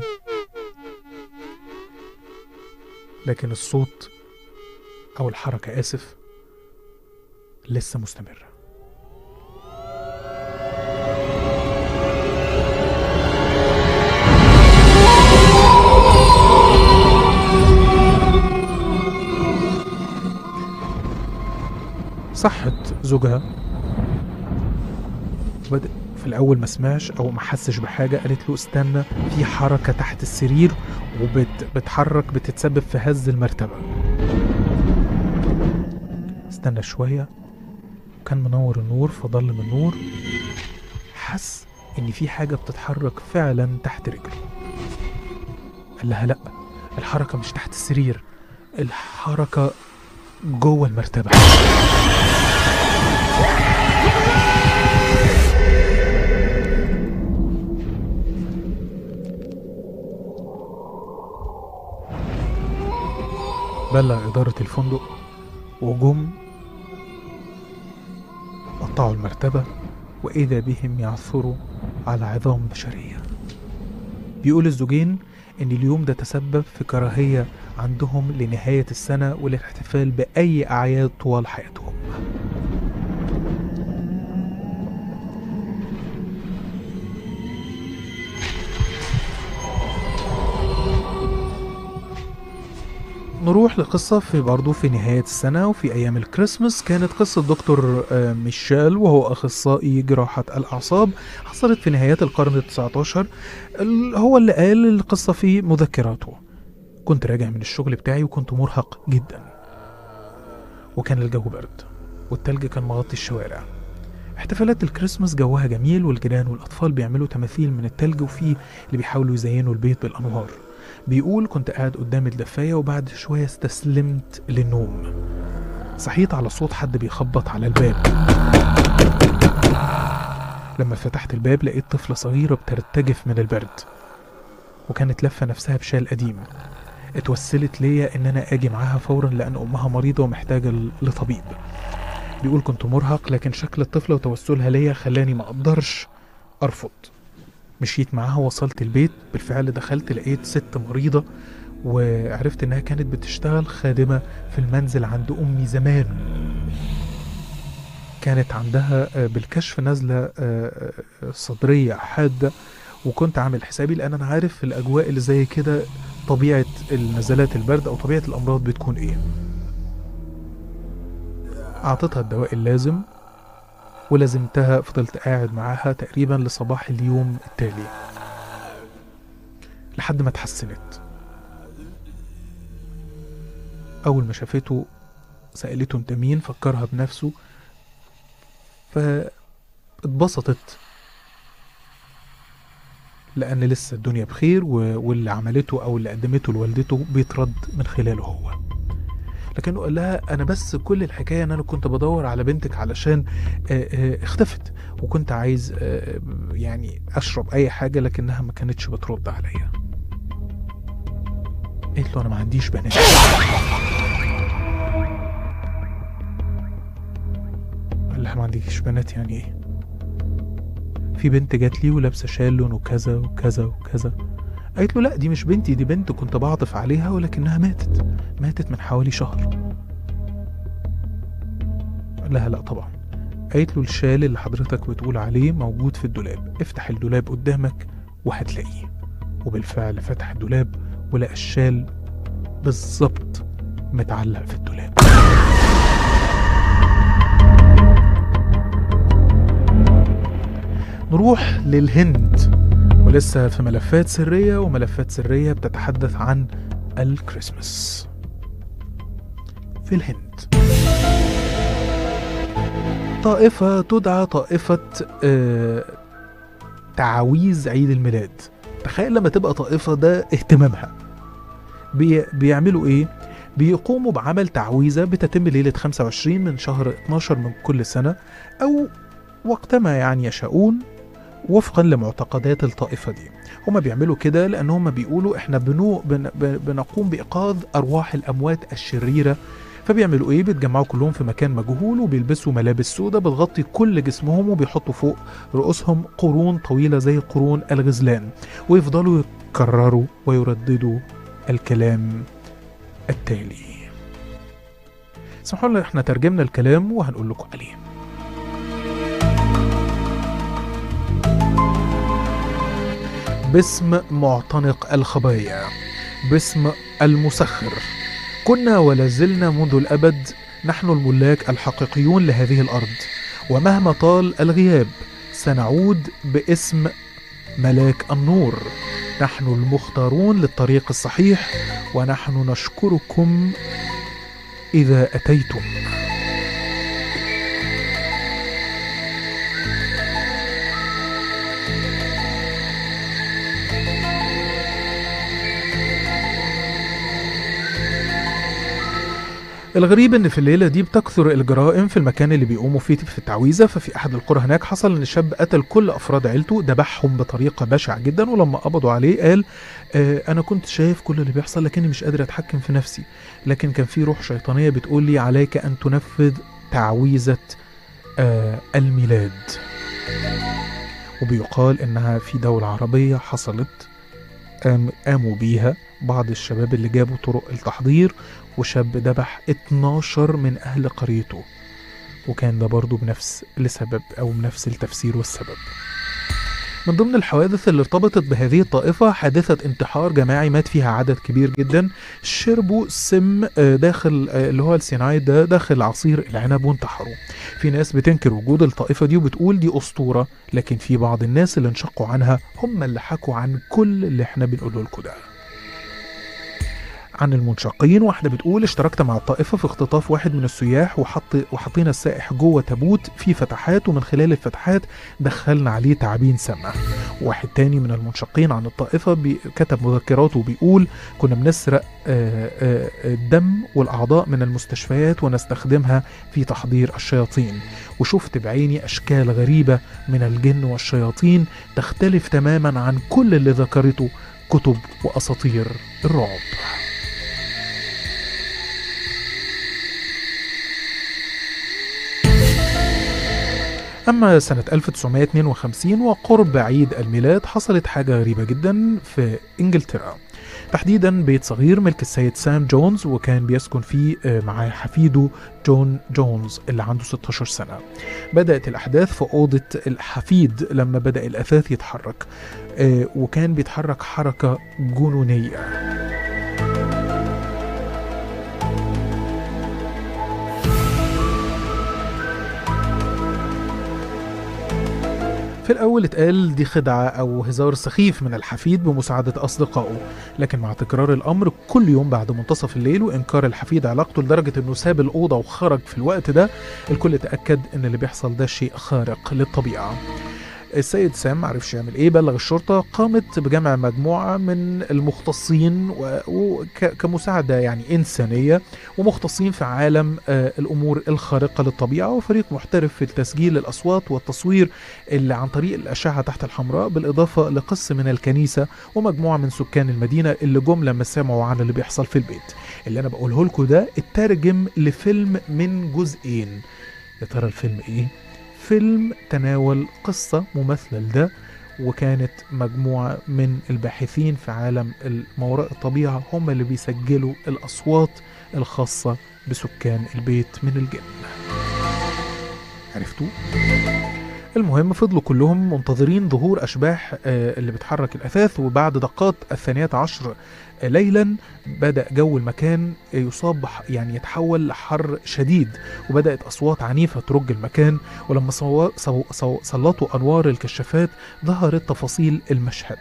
لكن الصوت أو الحركة آسف لسه مستمرة صحت زوجها بدأ في الأول ما سمعش أو ما حسش بحاجة قالت له استنى في حركة تحت السرير وبتحرك بتتسبب في هز المرتبة استنى شوية كان منور النور فضل من النور حس إن في حاجة بتتحرك فعلا تحت رجله قال لها لأ الحركة مش تحت السرير الحركة جوه المرتبة بلغ إدارة الفندق وجم قطعوا المرتبة وإذا بهم يعثروا على عظام بشرية بيقول الزوجين إن اليوم ده تسبب في كراهية عندهم لنهاية السنة والاحتفال بأي أعياد طوال حياتهم نروح لقصة في برضه في نهاية السنة وفي أيام الكريسماس كانت قصة دكتور آه، ميشيل وهو أخصائي جراحة الأعصاب حصلت في نهايات القرن التسعة عشر ال- هو اللي قال القصة في مذكراته كنت راجع من الشغل بتاعي وكنت مرهق جدا وكان الجو برد والتلج كان مغطي الشوارع احتفالات الكريسماس جوها جميل والجيران والأطفال بيعملوا تماثيل من التلج وفي اللي بيحاولوا يزينوا البيت بالأنوار بيقول كنت قاعد قدام الدفاية وبعد شوية استسلمت للنوم صحيت على صوت حد بيخبط على الباب لما فتحت الباب لقيت طفلة صغيرة بترتجف من البرد وكانت لفة نفسها بشال قديم اتوسلت ليا ان انا اجي معاها فورا لان امها مريضة ومحتاجة ل- لطبيب بيقول كنت مرهق لكن شكل الطفلة وتوسلها ليا خلاني ما اقدرش ارفض مشيت معاها وصلت البيت بالفعل دخلت لقيت ست مريضة وعرفت انها كانت بتشتغل خادمة في المنزل عند امي زمان كانت عندها آه، بالكشف نزلة آه، آه، صدرية حادة وكنت عامل حسابي لان انا عارف في الاجواء اللي زي كده طبيعة النزلات البرد او طبيعة الامراض بتكون ايه اعطيتها الدواء اللازم ولازمتها فضلت قاعد معاها تقريبا لصباح اليوم التالي لحد ما اتحسنت أول ما شافته سألته أنت مين فكرها بنفسه فاتبسطت لأن لسه الدنيا بخير و- واللي عملته أو اللي قدمته لوالدته بيترد من خلاله هو لكنه قال لها انا بس كل الحكايه ان انا كنت بدور على بنتك علشان آه، آه، اختفت وكنت عايز آه، يعني اشرب اي حاجه لكنها ما كانتش بترد عليا قلت له انا ما عنديش بنات قال لها ما عنديش بنات يعني ايه في بنت جات لي ولابسه شال لونه كذا وكذا وكذا قالت له لا دي مش بنتي دي بنت كنت بعطف عليها ولكنها ماتت ماتت من حوالي شهر قال لها لا طبعا قالت له الشال اللي حضرتك بتقول عليه موجود في الدولاب افتح الدولاب قدامك وهتلاقيه وبالفعل فتح الدولاب ولقى الشال بالظبط متعلق في الدولاب نروح للهند ولسه في ملفات سرية وملفات سرية بتتحدث عن الكريسماس في الهند طائفة تدعى طائفة آه تعاويذ عيد الميلاد تخيل لما تبقى طائفة ده اهتمامها بي بيعملوا ايه؟ بيقوموا بعمل تعويذة بتتم ليلة 25 من شهر 12 من كل سنة أو وقتما يعني يشاءون وفقا لمعتقدات الطائفة دي هما بيعملوا كده لأن هما بيقولوا احنا بنو بن بن- بنقوم بإيقاظ أرواح الأموات الشريرة فبيعملوا ايه بيتجمعوا كلهم في مكان مجهول وبيلبسوا ملابس سودة بتغطي كل جسمهم وبيحطوا فوق رؤوسهم قرون طويلة زي قرون الغزلان ويفضلوا يكرروا ويرددوا الكلام التالي اسمحوا لنا احنا ترجمنا الكلام وهنقول لكم عليه باسم معتنق الخبايا باسم المسخر كنا ولا زلنا منذ الأبد نحن الملاك الحقيقيون لهذه الأرض ومهما طال الغياب سنعود باسم ملاك النور نحن المختارون للطريق الصحيح ونحن نشكركم إذا أتيتم الغريب ان في الليله دي بتكثر الجرائم في المكان اللي بيقوموا فيه في التعويذه ففي احد القرى هناك حصل ان شاب قتل كل افراد عيلته ذبحهم بطريقه بشعه جدا ولما قبضوا عليه قال آه انا كنت شايف كل اللي بيحصل لكني مش قادر اتحكم في نفسي لكن كان في روح شيطانيه بتقول لي عليك ان تنفذ تعويذه آه الميلاد وبيقال انها في دوله عربيه حصلت قام قاموا بيها بعض الشباب اللي جابوا طرق التحضير وشاب ذبح 12 من أهل قريته وكان ده برضه بنفس السبب أو بنفس التفسير والسبب من ضمن الحوادث اللي ارتبطت بهذه الطائفة حادثة انتحار جماعي مات فيها عدد كبير جدا شربوا سم آه، داخل آه، اللي هو السينايد ده داخل عصير العنب وانتحروا في ناس بتنكر وجود الطائفة دي وبتقول دي أسطورة لكن في بعض الناس اللي انشقوا عنها هم اللي حكوا عن كل اللي احنا بنقوله لكم ده عن المنشقين واحدة بتقول اشتركت مع الطائفة في اختطاف واحد من السياح وحط وحطينا السائح جوه تابوت فيه فتحات ومن خلال الفتحات دخلنا عليه تعابين سامة واحد تاني من المنشقين عن الطائفة بي كتب مذكراته وبيقول كنا بنسرق آه، آه، الدم والأعضاء من المستشفيات ونستخدمها في تحضير الشياطين وشفت بعيني أشكال غريبة من الجن والشياطين تختلف تماما عن كل اللي ذكرته كتب وأساطير الرعب أما سنة 1952 وقرب عيد الميلاد حصلت حاجة غريبة جدا في إنجلترا تحديدا بيت صغير ملك السيد سام جونز وكان بيسكن فيه آه، معاه حفيده جون جونز اللي عنده 16 سنة بدأت الأحداث في أوضة الحفيد لما بدأ الأثاث يتحرك آه، وكان بيتحرك حركة جنونية في الأول اتقال دي خدعة أو هزار سخيف من الحفيد بمساعدة أصدقائه لكن مع تكرار الأمر كل يوم بعد منتصف الليل وإنكار الحفيد علاقته لدرجة إنه ساب الأوضة وخرج في الوقت ده الكل تأكد إن اللي بيحصل ده شيء خارق للطبيعة السيد سام معرفش يعمل ايه بلغ الشرطة قامت بجمع مجموعة من المختصين وكمساعدة يعني إنسانية ومختصين في عالم آه، الأمور الخارقة للطبيعة وفريق محترف في تسجيل الأصوات والتصوير اللي عن طريق الأشعة تحت الحمراء بالإضافة لقس من الكنيسة ومجموعة من سكان المدينة اللي جم لما سمعوا عن اللي بيحصل في البيت اللي أنا بقوله لكم ده اترجم لفيلم من جزئين يا ترى الفيلم إيه؟ فيلم تناول قصة مماثلة لده وكانت مجموعة من الباحثين في عالم ما وراء الطبيعة هم اللي بيسجلوا الأصوات الخاصة بسكان البيت من الجن عرفتوا؟ المهم فضلوا كلهم منتظرين ظهور أشباح آه، اللي بتحرك الأثاث وبعد دقات الثانية عشر ليلا بدأ جو المكان يصاب بح- يعني يتحول لحر شديد وبدأت أصوات عنيفة ترج المكان ولما صو... صو... صو... سلطوا أنوار الكشافات ظهرت تفاصيل المشهد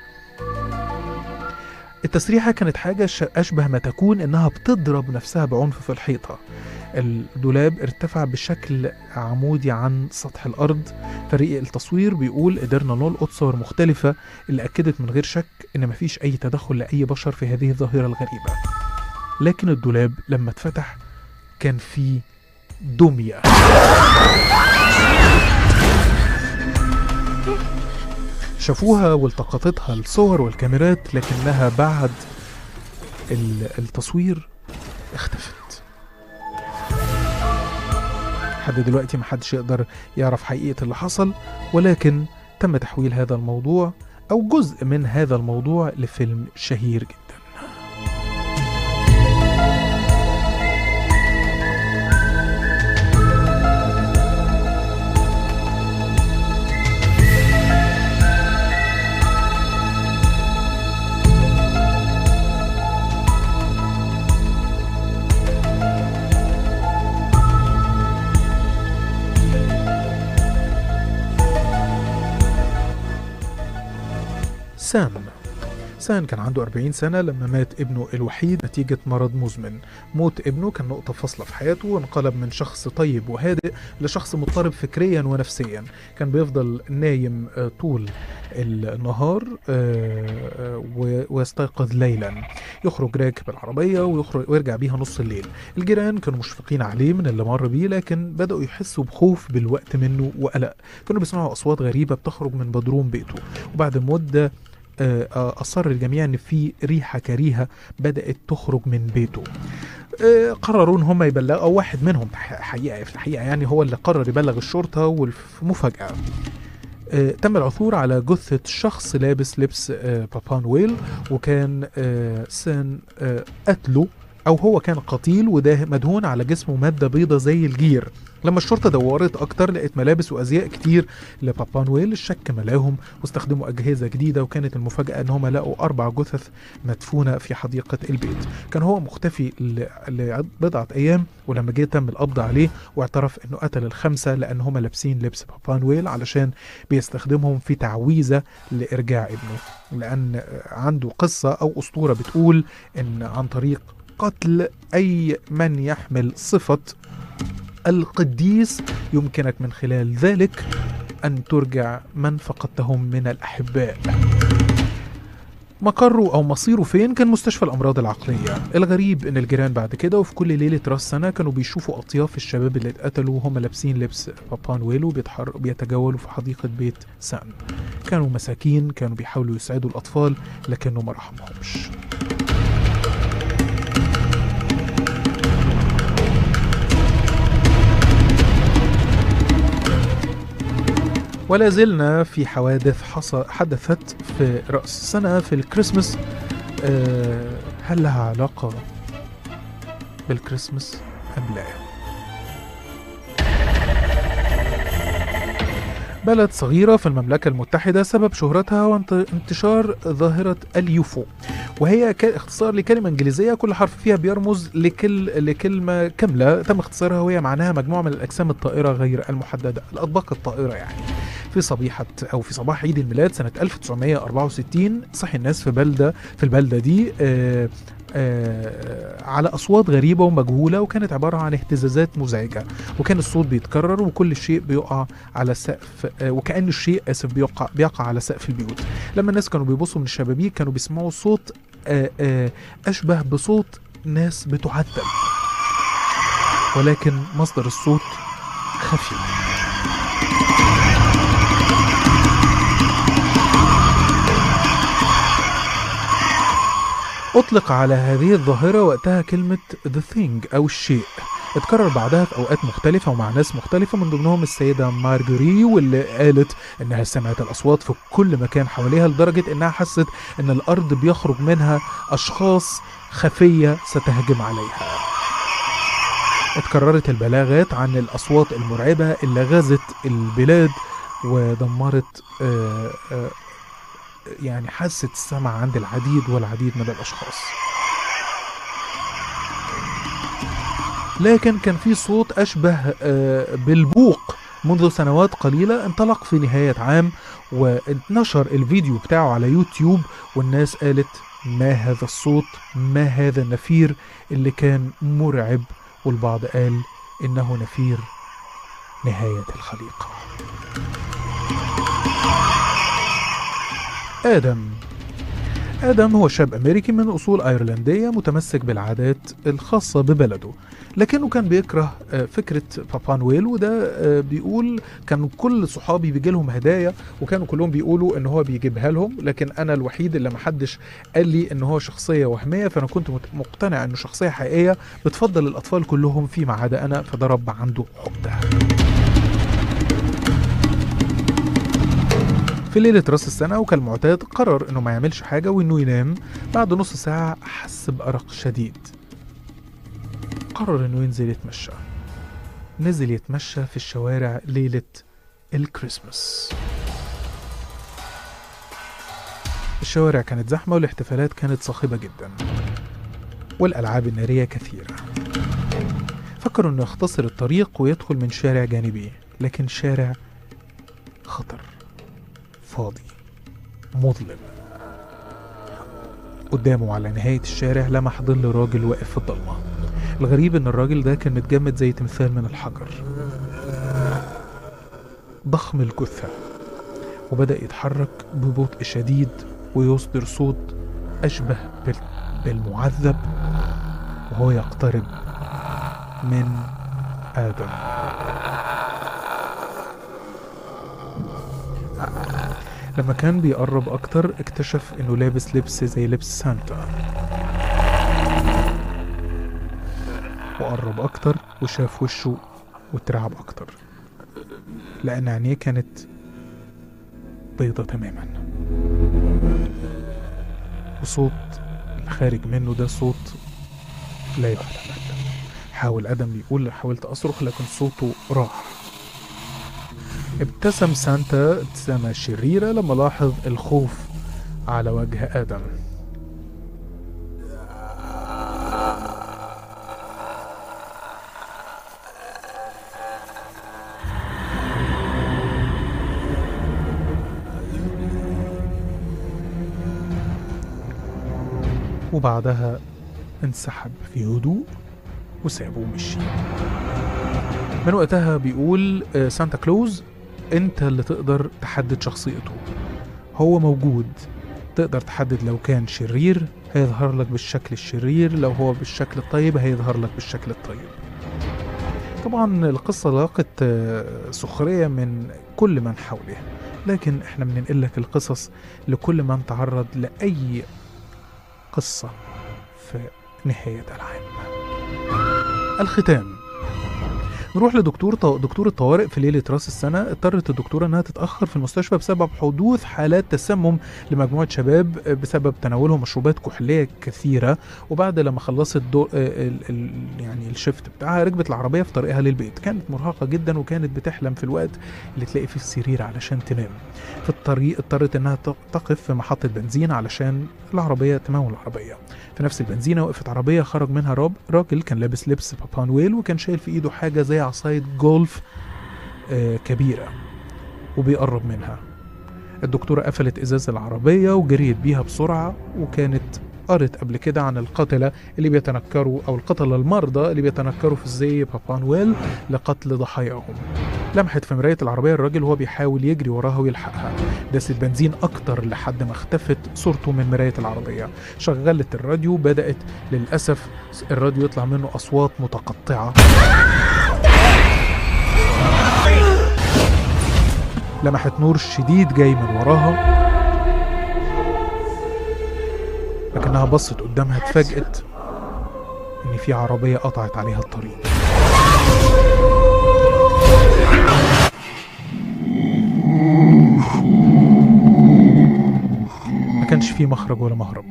التسريحة كانت حاجة ش- أشبه ما تكون إنها بتضرب نفسها بعنف في الحيطة الدولاب ارتفع بشكل عمودي عن سطح الأرض فريق التصوير بيقول قدرنا نلقط صور مختلفة اللي أكدت من غير شك إن مفيش أي تدخل لأي بشر في هذه الظاهرة الغريبة لكن الدولاب لما اتفتح كان فيه دمية شافوها والتقطتها الصور والكاميرات لكنها بعد ال- التصوير اختفت لحد دلوقتي محدش يقدر يعرف حقيقة اللي حصل ولكن تم تحويل هذا الموضوع أو جزء من هذا الموضوع لفيلم شهير جدا سام سام كان عنده 40 سنة لما مات ابنه الوحيد نتيجة مرض مزمن موت ابنه كان نقطة فاصلة في حياته وانقلب من شخص طيب وهادئ لشخص مضطرب فكريا ونفسيا كان بيفضل نايم آه، طول النهار آه، آه، و- ويستيقظ ليلا يخرج راكب العربية ويخرج ويرجع بيها نص الليل الجيران كانوا مشفقين عليه من اللي مر بيه لكن بدأوا يحسوا بخوف بالوقت منه وقلق كانوا بيسمعوا أصوات غريبة بتخرج من بدروم بيته وبعد مدة آه، آه، أصر الجميع إن في ريحة كريهة بدأت تخرج من بيته آه، قرروا إن هم يبلغوا أو واحد منهم ح- حقيقة في الحقيقة يعني هو اللي قرر يبلغ الشرطة والمفاجأة آه، تم العثور على جثة شخص لابس لبس آه، بابان ويل وكان آه، سان آه، قتله أو هو كان قتيل وده مدهون على جسمه مادة بيضة زي الجير لما الشرطة دورت أكتر لقت ملابس وأزياء كتير لبابان ويل الشك ملاهم واستخدموا أجهزة جديدة وكانت المفاجأة إن هم لقوا أربع جثث مدفونة في حديقة البيت كان هو مختفي ل- لبضعة أيام ولما جه تم القبض عليه واعترف إنه قتل الخمسة لأن هم لابسين لبس بابان ويل علشان بيستخدمهم في تعويذة لإرجاع ابنه لأن عنده قصة أو أسطورة بتقول إن عن طريق قتل أي من يحمل صفة القديس يمكنك من خلال ذلك أن ترجع من فقدتهم من الأحباء مقره أو مصيره فين كان مستشفى الأمراض العقلية الغريب إن الجيران بعد كده وفي كل ليلة راس سنة كانوا بيشوفوا أطياف الشباب اللي اتقتلوا وهم لابسين لبس بابان ويل وبيتحر- بيتجولوا في حديقة بيت سام كانوا مساكين كانوا بيحاولوا يساعدوا الأطفال لكنه ما رحمهمش ولا زلنا في حوادث حص... حدثت في رأس السنة في الكريسماس أه هل لها علاقة بالكريسماس أم لا؟ بلد صغيرة في المملكة المتحدة سبب شهرتها وانتشار ظاهرة اليوفو وهي ك- اختصار لكلمة إنجليزية كل حرف فيها بيرمز لكل لكلمة كاملة تم اختصارها وهي معناها مجموعة من الأجسام الطائرة غير المحددة الأطباق الطائرة يعني في صبيحة أو في صباح عيد الميلاد سنة 1964 صحي الناس في بلدة في البلدة دي آه، آه، على أصوات غريبة ومجهولة وكانت عبارة عن اهتزازات مزعجة وكان الصوت بيتكرر وكل شيء بيقع على سقف آه، وكأن الشيء آسف بيقع, بيقع على سقف البيوت لما الناس كانوا بيبصوا من الشبابيك كانوا بيسمعوا صوت آه، آه، أشبه بصوت ناس بتعذب ولكن مصدر الصوت خفي أطلق على هذه الظاهرة وقتها كلمة The Thing أو الشيء اتكرر بعدها في أوقات مختلفة ومع ناس مختلفة من ضمنهم السيدة مارجوري واللي قالت إنها سمعت الأصوات في كل مكان حواليها لدرجة إنها حست إن الأرض بيخرج منها أشخاص خفية ستهجم عليها اتكررت البلاغات عن الأصوات المرعبة اللي غزت البلاد ودمرت آه، آه، يعني حاسة السمع عند العديد والعديد من الأشخاص لكن كان في صوت أشبه آه، بالبوق منذ سنوات قليلة انطلق في نهاية عام وانتشر الفيديو بتاعه على يوتيوب والناس قالت ما هذا الصوت ما هذا النفير اللي كان مرعب والبعض قال إنه نفير نهاية الخليقة آدم آدم هو شاب أمريكي من أصول أيرلندية متمسك بالعادات الخاصة ببلده لكنه كان بيكره آه، فكرة بابا نويل وده آه، بيقول كان كل صحابي بيجي لهم هدايا وكانوا كلهم بيقولوا ان هو بيجيبها لهم لكن انا الوحيد اللي محدش قال لي ان هو شخصية وهمية فانا كنت مت- مقتنع انه شخصية حقيقية بتفضل الاطفال كلهم فيما عدا انا فضرب عنده عقدة في ليلة راس السنة وكالمعتاد قرر انه ما يعملش حاجة وانه ينام بعد نص ساعة حس بأرق شديد قرر انه ينزل يتمشى نزل يتمشى في الشوارع ليلة الكريسماس الشوارع كانت زحمة والاحتفالات كانت صاخبة جدا والألعاب النارية كثيرة فكر انه يختصر الطريق ويدخل من شارع جانبي لكن شارع خطر فاضي مظلم قدامه على نهاية الشارع لمح ظل راجل واقف في الضلمة الغريب ان الراجل ده كان متجمد زي تمثال من الحجر ضخم الجثة وبدأ يتحرك ببطء شديد ويصدر صوت أشبه بال- بالمعذب وهو يقترب من آدم لما كان بيقرب أكتر اكتشف إنه لابس لبس زي لبس سانتا وقرب أكتر وشاف وشه واترعب أكتر لأن عينيه كانت بيضة تماما وصوت الخارج منه ده صوت لا يحتمل حاول آدم يقول حاولت أصرخ لكن صوته راح ابتسم سانتا ابتسامة شريرة لما لاحظ الخوف على وجه آدم وبعدها انسحب في هدوء وسابه ومشي من وقتها بيقول آه، سانتا كلوز انت اللي تقدر تحدد شخصيته هو موجود تقدر تحدد لو كان شرير هيظهر لك بالشكل الشرير لو هو بالشكل الطيب هيظهر لك بالشكل الطيب طبعا القصة لاقت آه، سخرية من كل من حوله لكن احنا بننقل لك القصص لكل من تعرض لأي قصة في نهاية العام الختام نروح لدكتور طو... دكتور الطوارئ في ليله راس السنه اضطرت الدكتوره انها تتاخر في المستشفى بسبب حدوث حالات تسمم لمجموعه شباب بسبب تناولهم مشروبات كحوليه كثيره وبعد لما خلصت دو... ال... ال... يعني الشفت بتاعها ركبت العربيه في طريقها للبيت كانت مرهقه جدا وكانت بتحلم في الوقت اللي تلاقي فيه السرير علشان تنام في الطريق اضطرت انها ت- تقف في محطه بنزين علشان العربيه تمول العربيه في نفس البنزينة وقفت عربية خرج منها راب راجل كان لابس لبس بابا نويل وكان شايل في ايده حاجة زي عصاية جولف آه كبيرة وبيقرب منها الدكتورة قفلت ازاز العربية وجريت بيها بسرعة وكانت قرت قبل كده عن القتلة اللي بيتنكروا أو القتلة المرضى اللي بيتنكروا في زي بابا نويل لقتل ضحاياهم لمحت في مراية العربية الراجل وهو بيحاول يجري وراها ويلحقها داست بنزين أكتر لحد ما اختفت صورته من مراية العربية شغلت الراديو بدأت للأسف الراديو يطلع منه أصوات متقطعة لمحت نور شديد جاي من وراها لكنها بصت قدامها اتفاجئت ان في عربية قطعت عليها الطريق ما كانش في مخرج ولا مهرب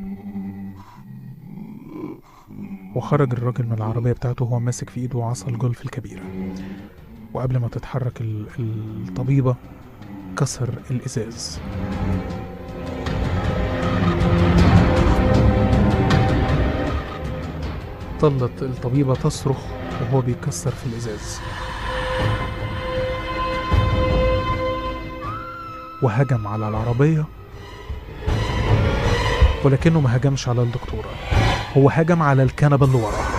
وخرج الراجل من العربية بتاعته وهو ماسك في ايده عصا الجولف الكبيرة وقبل ما تتحرك ال- الطبيبة كسر الإزاز ظلت الطبيبة تصرخ وهو بيكسر في الإزاز وهجم على العربية ولكنه ما هجمش على الدكتورة هو هجم على الكنبة اللي وراه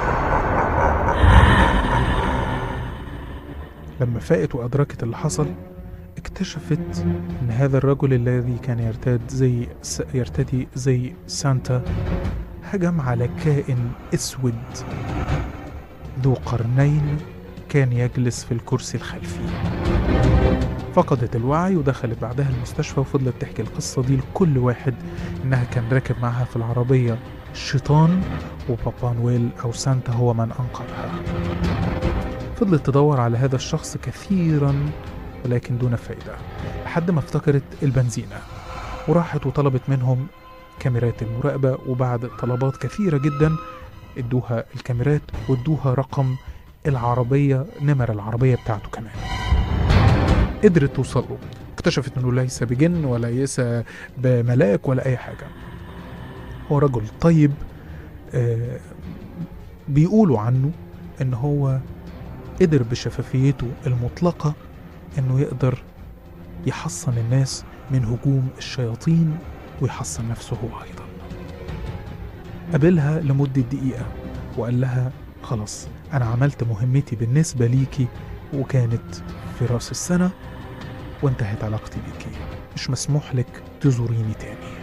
لما فاقت وأدركت اللي حصل اكتشفت ان هذا الرجل الذي كان يرتاد زي س- يرتدي زي سانتا هجم على كائن اسود ذو قرنين كان يجلس في الكرسي الخلفي فقدت الوعي ودخلت بعدها المستشفى وفضلت تحكي القصة دي لكل واحد إنها كان راكب معها في العربية شيطان وبابا نويل أو سانتا هو من أنقذها فضلت تدور على هذا الشخص كثيرا ولكن دون فائدة لحد ما افتكرت البنزينة وراحت وطلبت منهم كاميرات المراقبة وبعد طلبات كثيرة جدا ادوها الكاميرات وادوها رقم العربية نمر العربية بتاعته كمان قدرت توصل له اكتشفت انه ليس بجن ولا ليس بملاك ولا اي حاجة هو رجل طيب آه بيقولوا عنه ان هو قدر بشفافيته المطلقة انه يقدر يحصن الناس من هجوم الشياطين ويحصن نفسه هو ايضا قابلها لمدة دقيقة وقال لها خلاص انا عملت مهمتي بالنسبة ليكي وكانت في راس السنة وانتهت علاقتي بيكي مش مسموح لك تزوريني تاني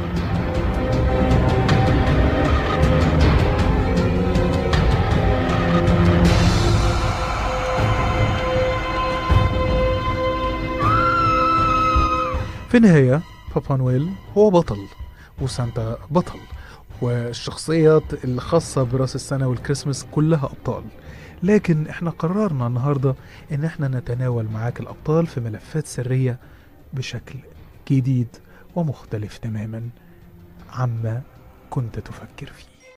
في النهاية بابا نويل هو بطل وسانتا بطل والشخصيات الخاصة براس السنة والكريسماس كلها أبطال لكن احنا قررنا النهاردة ان احنا نتناول معاك الأبطال في ملفات سرية بشكل جديد ومختلف تماما عما كنت تفكر فيه